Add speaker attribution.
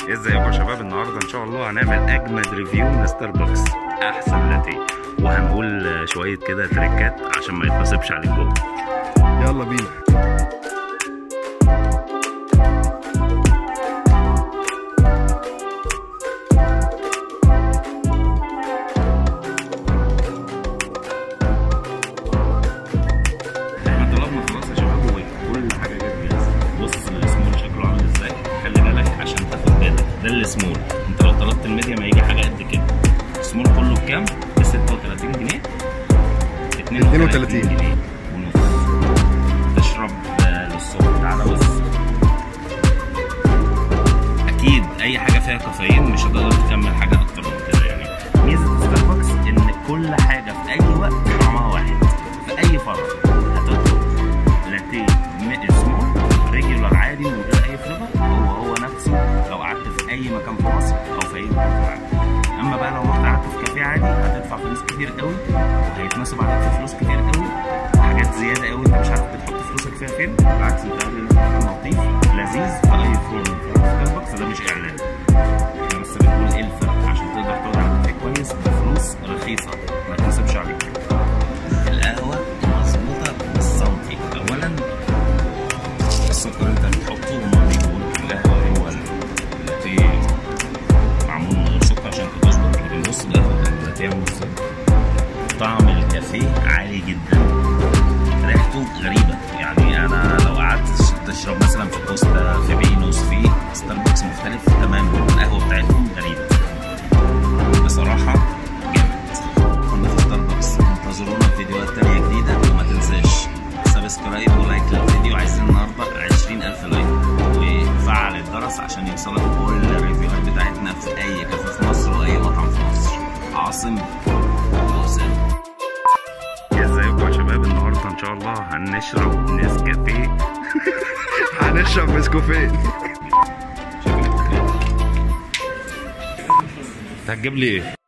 Speaker 1: ازيكم يا شباب النهارده ان شاء الله هنعمل اجمد ريفيو من ستاربكس احسن لاتيه وهنقول شويه كده تريكات عشان ما يتنصبش عليك جوه
Speaker 2: يلا بينا
Speaker 1: احنا طلبنا خلاص يا شباب وكل حاجه جت جاهزه بص السمول شكله عامل ازاي خلي بالك عشان تاخد بالك ده السمول انت لو طلبت الميديم هيجي حاجه قد كده السمول كله بكام؟ ب 36 جنيه
Speaker 2: 32
Speaker 1: جنيه ونص تشرب آه، للصبح تعالى بص اكيد اي حاجه فيها كافيين مش هتقدر تكمل حاجه اكتر من كده يعني ميزه ستاربكس ان كل حاجه في اي وقت طعمها واحد في اي فرع هتطلب لاتيه م- سمول ريجولار عادي من غير اي فليفر هو هو نفسه لو قعدت في اي مكان في مصر او في اي مكان في العالم اما بقى لو رحت قعدت في كافيه عادي هتدفع فلوس كتير قوي وهيتنصب عليك في فلوس كتير قوي حاجات زياده قوي انت مش عارف بتحط فلوسك فيها فين بالعكس انت قاعد في مكان لطيف لذيذ في اي فروم في ستاربكس ده مش اعلان احنا بس بنقول ايه الفرق عشان تقدر تقعد على كافيه كويس بفلوس رخيصه ما تنصبش عليك القهوه مظبوطه بالسنتي اولا السكر انت بتحطه هما بيقولوا في القهوه هو اللاتيه معمول من غير سكر عشان تظبط لكن بص القهوه اللاتيه عامل ازاي طعم الكافيه عالي جدا ريحته غريبه يعني انا لو قعدت تشرب مثلا في كوستا في بينوس في ستاربكس مختلف تماما القهوه بتاعتهم غريبه بصراحه جامد كنا في ستاربكس انتظرونا في فيديوهات تانية جديدة وما تنساش سبسكرايب ولايك للفيديو عايزين النهاردة 20000 لايك وفعل الجرس عشان يوصلك كل الريفيوهات بتاعتنا في أي كافيه في مصر وأي مطعم في مصر عاصم وأسامة ازيكم يا شباب النهارده ان شاء الله هنشرب نسكافيه
Speaker 2: هنشرب نسكافيه
Speaker 1: انت هتجيب لي ايه؟